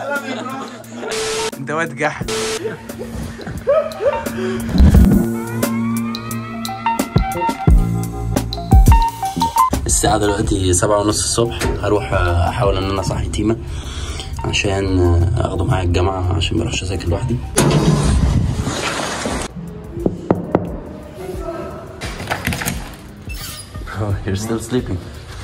انت واد جحد الساعة دلوقتي سبعة ونص الصبح هروح احاول ان انا اصحي تيمة عشان اخده معايا الجامعة عشان ما اروحش اذاكر لوحدي Oh, you're still sleeping.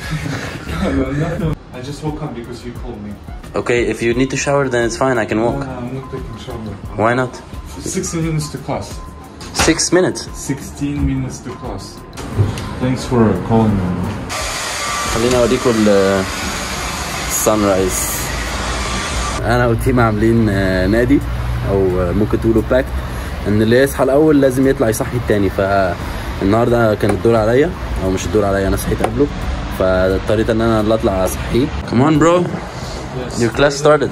I just woke up because you called me. Okay, if you need to shower, then it's fine. I can No, walk. no, I'm not taking shower. Why not? 16 minutes to class. Six minutes. 16 minutes to class. Thanks for calling me. خليني اوريكم ال السان رايز انا وتيم عاملين آه، نادي او آه، ممكن تقولوا باك ان اللي يصحى الاول لازم يطلع يصحي التاني فالنهارده كان الدور عليا او مش الدور عليا انا صحيت قبله فاضطريت ان انا اللي اطلع اصحيه Come on bro your class started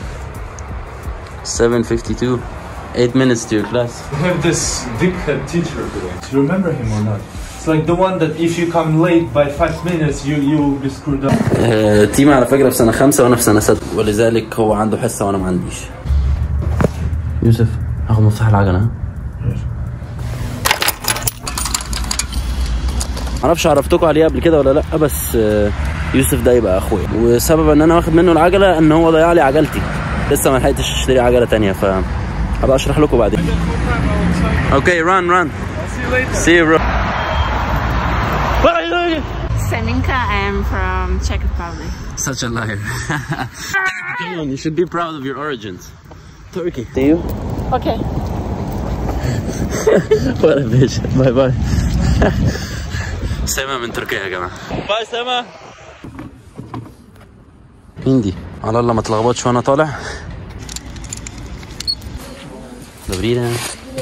7:52 8 minutes to your class We have this dickhead teacher today. Do you remember him or not? It's like the one that if you come late by five minutes, you you will be screwed up. آه، تيم على فكرة في سنة خمسة وأنا في سنة ستة ولذلك هو عنده حصة وأنا ما عنديش يوسف هاخد مفتاح العجلة ها؟ معرفش عرفتكم عليه قبل كده ولا لأ بس آه، يوسف ده يبقى أخويا وسبب إن أنا واخد منه العجلة إن هو ضيع لي عجلتي لسه ما لحقتش أشتري عجلة تانية ف هبقى أشرح لكم بعدين Okay run run See you bro Seminka, I am from Czech Republic. Such a liar. Come on, you should be proud of your origins. Turkey. See you? Okay. What a bitch. Bye bye. سما من تركيا يا جماعة. باي سما. مين دي؟ على الله ما تلخبطش وانا طالع. دوبريدان.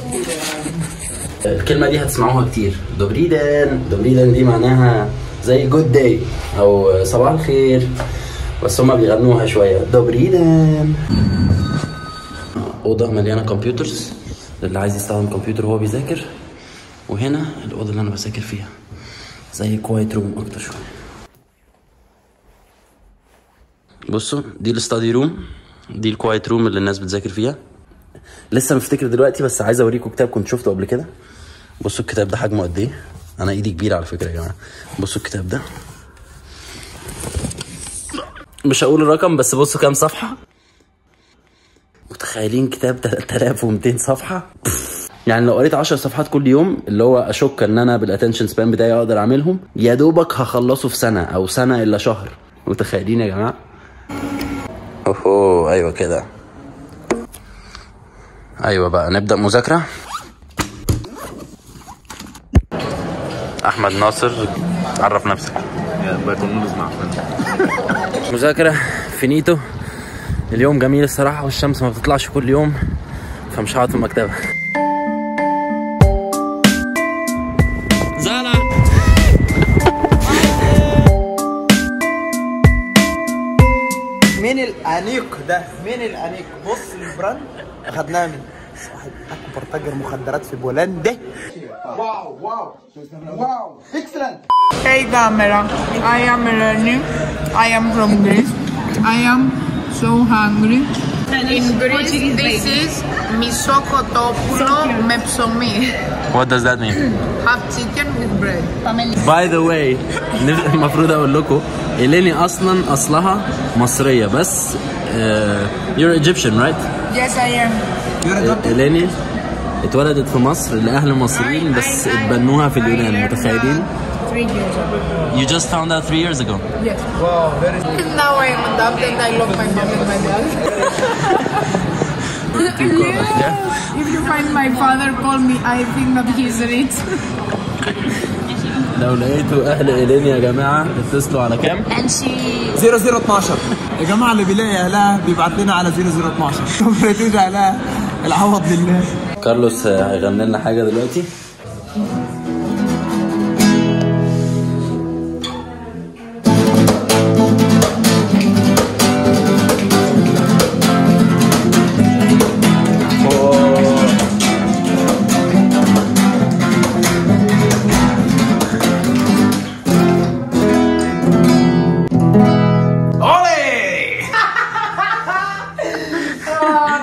الكلمة دي هتسمعوها كتير. دوبريدان. دوبريدان دي معناها زي جود داي او صباح الخير. بس هما بيغنوها شوية. دوبريدان. أوضة مليانة كمبيوترز اللي عايز يستخدم كمبيوتر وهو بيذاكر وهنا الأوضة اللي أنا بذاكر فيها زي كوايت روم أكتر شوية بصوا دي الاستادي روم دي الكوايت روم اللي الناس بتذاكر فيها لسه مفتكر دلوقتي بس عايز اوريكم كتاب كنت شفته قبل كده بصوا الكتاب ده حجمه قد ايه انا ايدي كبيره على فكره يا جماعه بصوا الكتاب ده مش هقول الرقم بس بصوا كام صفحه متخيلين كتاب 3200 صفحة يعني لو قريت 10 صفحات كل يوم اللي هو اشك ان انا بالاتنشن سبان بتاعي اقدر اعملهم يا دوبك هخلصه في سنة او سنة الا شهر متخيلين يا جماعة اوهو ايوه كده ايوه بقى نبدأ مذاكرة احمد ناصر عرف نفسك مذاكرة فينيتو اليوم جميل الصراحة والشمس ما بتطلعش كل يوم فمش هقعد في المكتبة زانا مين الانيق ده مين الانيق بص البراند اخدناها من صاحب اكبر تاجر مخدرات في بولندا واو واو واو اكسلنت Hey camera, I am Eleni. I am from Greece. I am so hungry. In Greece, this is misokotopoulo με ψωμί. What does that mean? Have chicken with bread. By the way المفروض اقول لكم إليني اصلا اصلها مصرية بس uh, you're Egyptian right? Yes, I am. إليني اتولدت في مصر لأهل مصريين بس اتبنوها في اليونان متخيلين؟ Three years ago. You just found out three years ago. Yes. Now I am adopted and I love my mom and my dad. Yeah. If you find my father, call me. I think that he's rich. لو لقيتوا اهل إليني يا جماعة اتصلوا على كام؟ And she 0012 يا جماعه اللي بيلاقي اهلها بيبعت لنا على 0012 ما لقيتوش اهلها العوض لله كارلوس هيغني لنا حاجة دلوقتي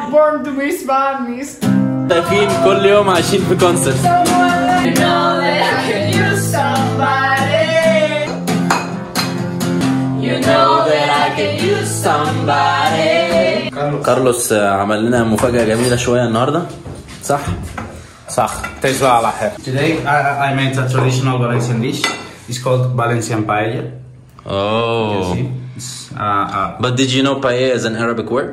born to be Spanish. شايفين كل يوم عايشين في كونسرت You know that I could use somebody. You know that I could use somebody. كارلوس آه، عمل لنا مفاجأة جميلة شوية النهاردة صح؟ صح تصبح على خير. Today I, I made a traditional Valencian dish. It's called Valencian paella. Oh. See? It's, uh, uh, But did you know paella is an Arabic word?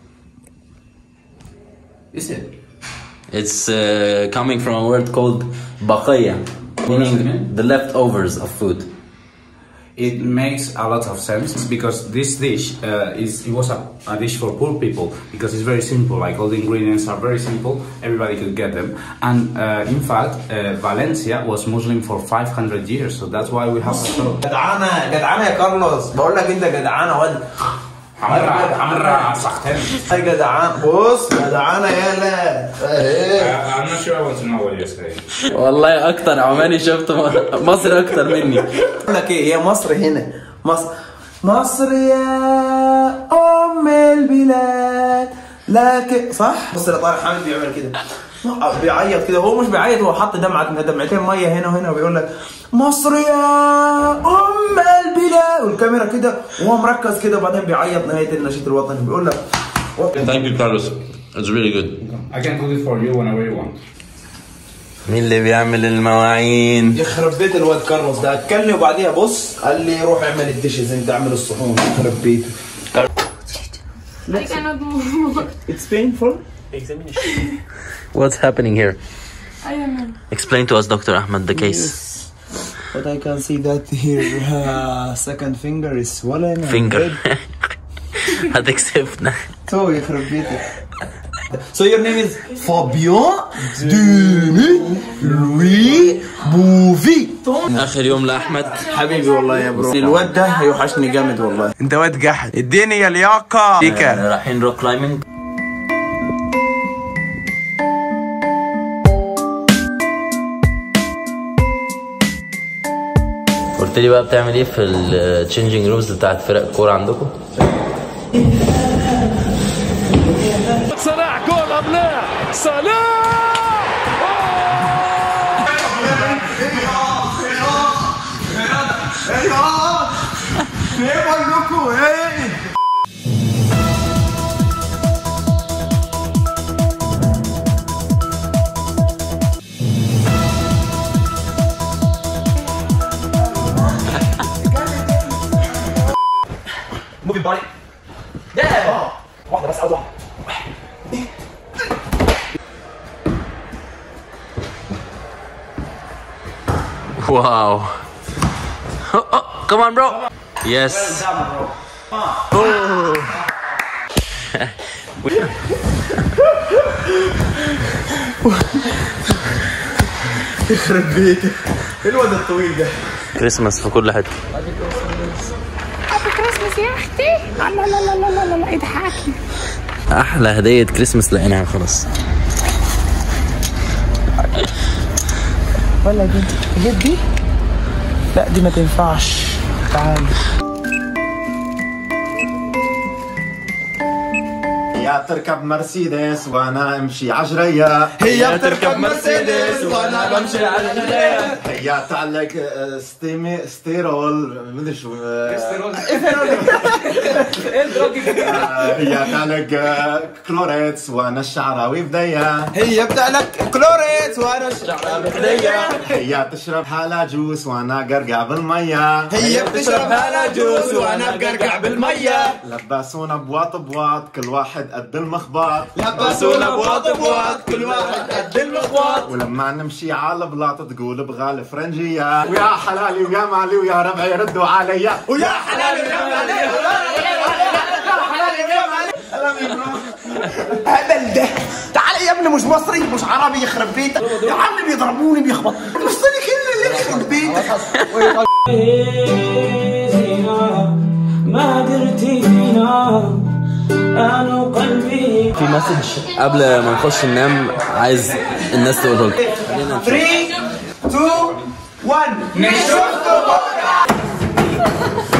is it? It's uh, coming from a word called baqaya, does it meaning mean? the leftovers of food. It makes a lot of sense because this dish uh, is it was a, a dish for poor people because it's very simple. Like all the ingredients are very simple, everybody could get them. And uh, in fact, uh, Valencia was Muslim for 500 years, so that's why we have a show. جدعانه جدعانه يا كارلوس بقول لك انت جدعانه واد حمرا حمرا صحتين. يا جدعان بص جدعانه يالا ايه I'm not sure I want to know what you're saying. والله أكتر عماني شفت م- مصر أكتر مني. بقول لك ايه هي مصر هنا مصر مصر يا ام البلاد لكن صح بص يا طارق حامد بيعمل كده بيعيط كده هو مش بيعيط هو حط دمعة دمعتين ميه هنا وهنا وبيقول لك مصر يا ام البلاد والكاميرا كده وهو مركز كده وبعدين بيعيط نهايه النشيد الوطني بيقول لك Thank you, Carlos. It's really good. I can cook it for you whenever you want. مين اللي بيعمل المواعين؟ يخرب بيت الواد كارلوس ده اتكلم وبعديها بص قال لي روح اعمل الديشز انت اعمل الصحون يخرب بيته I cannot move. It's painful What's happening here? I don't know. Explain to us, Dr. Ahmed, the case. But I can see that here uh, second finger is swollen and Finger. red. هتكسفنا. So يخرب بيتك So your name is Fabien Demi Louis Bouvi آخر يوم لأحمد. حبيبي والله يا برو الواد ده هيوحشني جامد والله انت واد جحد اديني يا لياقة آه، رايحين روك كلايمنج. قلت لي بقى بتعمل ايه في التشينجينج رومز بتاعت فرق الكوره عندكم؟ صلاح جول ام لا صلاح موفي باري يا واحدة بس عاوز واحدة Wow. Oh, oh, come on, bro. Yes. يخرب بيتك ايه الواد الطويل ده كريسماس في كل حته. Happy Christmas يا اختي. لا لا لا لا لا لا اضحكي. احلى هديه كريسماس لقيناها خلاص. ولا دي جيب دي لا دي ما تنفعش تعال هي بتركب مرسيدس وانا امشي عجرية هي بتركب مرسيدس وانا بمشي على الجنيه هي تعلق آه، ستيمي ستيرول مدري شو آه، آه، هي تعلق آه، كلوريتس وانا الشعراوي بديا هي بتعلك كلوريت وانا الشعر بخلية هي تشرب حالها جوس وانا قرقع بالمية هي بتشرب هلا جوز وانا بقرقع بالمية لبسونا بواط بواط كل واحد قد المخبط لبسونا بواط بواط كل واحد قد المخواط ولما نمشي على البلاط تقول بغال فرنجية ويا حلالي ويا مالي ويا ربعي ردوا علي ويا حلال ويا عليه هبل ده تعال يا ابني مش مصري مش عربي يخرب بيتك يا عم بيضربوني بيخبط بص لي كلمه اللي يخرب بيتك ما درتي فينا انا قلبي في مسج قبل ما نخش ننام عايز الناس تقوله لكم. خلينا نشوف. 3 2 1 نشوفكم بكره